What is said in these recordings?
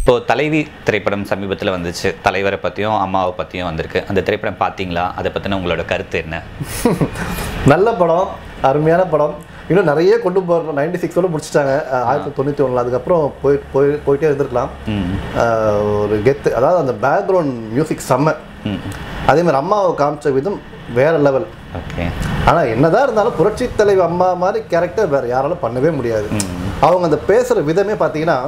இப்போ தலைவி திரைப்படம் சமீபத்தில் வந்துச்சு தலைவரை பற்றியும் அம்மாவை பற்றியும் வந்திருக்கு அந்த திரைப்படம் பார்த்தீங்களா அதை பற்றின உங்களோட கருத்து என்ன நல்ல படம் அருமையான படம் இன்னும் நிறைய கொண்டு போகிறோம் நைன்டி சிக்ஸோட முடிச்சிட்டாங்க அஹ் ஆயிரத்தி தொண்ணூற்றி ஒன்றில் அதுக்கப்புறம் போய் போய் போயிட்டே இருந்திருக்கலாம் ம் அஹ் ஒரு கெத்து அதாவது அந்த பேக்ரவுண்ட் மியூசிக் செம்ம ம் அதே மாதிரி அம்மாவை காமிச்ச விதம் வேற லெவல் ஓகே ஆனால் என்னதான் இருந்தாலும் புரட்சி தலைவி அம்மா மாதிரி கேரக்டர் வேற யாராலும் பண்ணவே முடியாது அவங்க அந்த பேசுகிற விதமே பார்த்தீங்கன்னா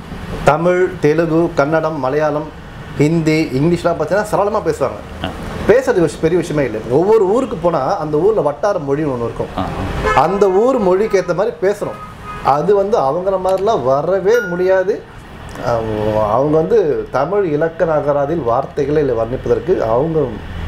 தமிழ் தெலுங்கு கன்னடம் மலையாளம் ஹிந்தி இங்கிலீஷ்லாம் பார்த்தீங்கன்னா சரளமாக பேசுவாங்க பேசுறது விஷயம் பெரிய விஷயமே இல்லை ஒவ்வொரு ஊருக்கு போனால் அந்த ஊரில் வட்டார மொழின்னு ஒன்று இருக்கும் ஆ அந்த ஊர் மொழிக்கு ஏற்ற மாதிரி பேசுகிறோம் அது வந்து அவங்கள மாதிரிலாம் வரவே முடியாது அவங்க அவங்க வந்து தமிழ் இலக்கண அகராதில் வார்த்தைகளை வர்ணிப்பதற்கு அவங்க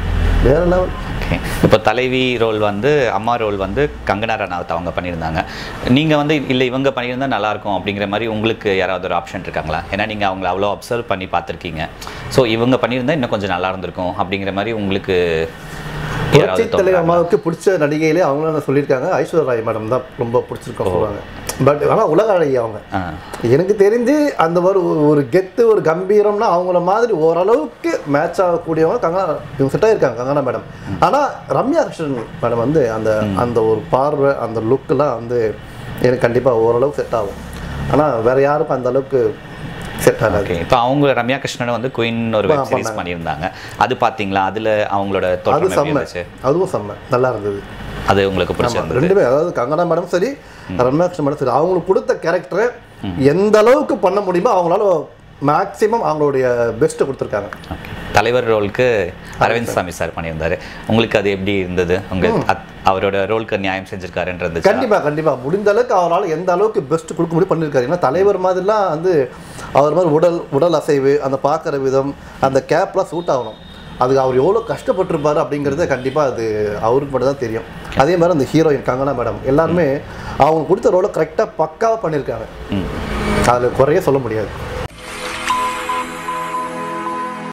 வேற லெவல் ஓகே இப்போ தலைவி ரோல் வந்து அம்மா ரோல் வந்து கங்கனா ரனாவத் அவங்க பண்ணியிருந்தாங்க நீங்கள் வந்து இல்லை இவங்க பண்ணியிருந்தா நல்லாயிருக்கும் அப்படிங்கிற மாதிரி உங்களுக்கு யாராவது ஒரு ஆப்ஷன் இருக்காங்களா ஏன்னா நீங்கள் அவங்கள அவ்வளோ அப்சர்வ் பண்ணி பார்த்துருக்கீங்க ஸோ இவங்க பண்ணியிருந்தா இன்னும் கொஞ்சம் நல்லா இருந்திருக்கும் அப்படிங்கிற மாதிரி உங்களுக்கு புரட்சி யாராவது தலைவர் தோணுறாங்களா? அம்மாவுக்கு பிடிச்ச நடிகையிலே அவங்களும் என்ன சொல்லியிருக்காங்க ஐஸ்வர்யா ராய் மேடம் தான் ரொம்ப பிடிச்சிருக்கோம் சொல்லுவாங்க பட் ஆனால் உலக அழகி அவங்க ஆ எனக்கு தெரிஞ்சு அந்த ஒரு ஒரு கெத்து ஒரு கம்பீரம்னா அவங்கள மாதிரி ஓரளவுக்கு மேட்ச் ஆகக்கூடியவங்க கங்கனா இவங்க செட் ஆயிருக்காங்க கங்கனா மேடம் ஆனால் ரம்யா கிருஷ்ணன் மேடம் வந்து அந்த அந்த ஒரு பார்வை அந்த லுக்கெல்லாம் வந்து எனக்கு கண்டிப்பாக ஓரளவுக்கு செட் ஆகும் ஆனால் வேற யாருக்கும் அந்த அளவுக்கு செட் ஆகாது ஓகே இப்போ அவங்க ரம்யா கிருஷ்ணன் வந்து குயின் ஒரு வெப் சீரிஸ் பண்ணியிருந்தாங்க அது பார்த்தீங்களா அதில் அவங்களோட அது தோற்றம் எப்படி செம்ம இருந்துச்சு அதுவும் செம்ம நல்லா இருந்தது அது உங்களுக்கு பிடிச்சிருந்தது ரெண்டுமே அதாவது கங்கனா மேடம் சரி ரம்யா கிருஷ்ணன் மேடம் சரி அவங்களுக்கு கொடுத்த கேரக்டரை எந்த அளவுக்கு பண்ண முடியுமோ அவங்களால மேக்ஸிமம் அவங்களுடைய பெஸ்ட்டை கொடுத்துருக்காங்க ஓகே தலைவர் ரோலுக்கு அரவிந்த் சாமி சார் பண்ணியிருந்தாரு உங்களுக்கு அது எப்படி இருந்தது உங்க அத்- அவரோட ரோலுக்கு நியாயம் செஞ்சிருக்காருன்னு இருந்துச்சு கண்டிப்பா கண்டிப்பா முடிந்த அளவுக்கு அவரால் எந்த அளவுக்கு பெஸ்ட் கொடுக்க முடியும் பண்ணியிருக்காரு ஏன்னா தலைவர் மாதிரிலாம் வந்து அவர் மாதிரி உடல் உடல் அசைவு அந்த பார்க்குற விதம் அந்த கேப்லாம் சூட் ஆகணும் அதுக்கு அவர் எவ்வளோ கஷ்டப்பட்டிருப்பாரு அப்படிங்கிறது கண்டிப்பாக அது அவருக்கு மட்டும் தான் தெரியும் அதே மாதிரி அந்த ஹீரோயின் கங்கனா மேடம் எல்லாருமே அவங்க கொடுத்த ரோலை கரெக்டாக பக்காவாக பண்ணியிருக்காங்க ம் அதில் குறைய சொல்ல முடியாது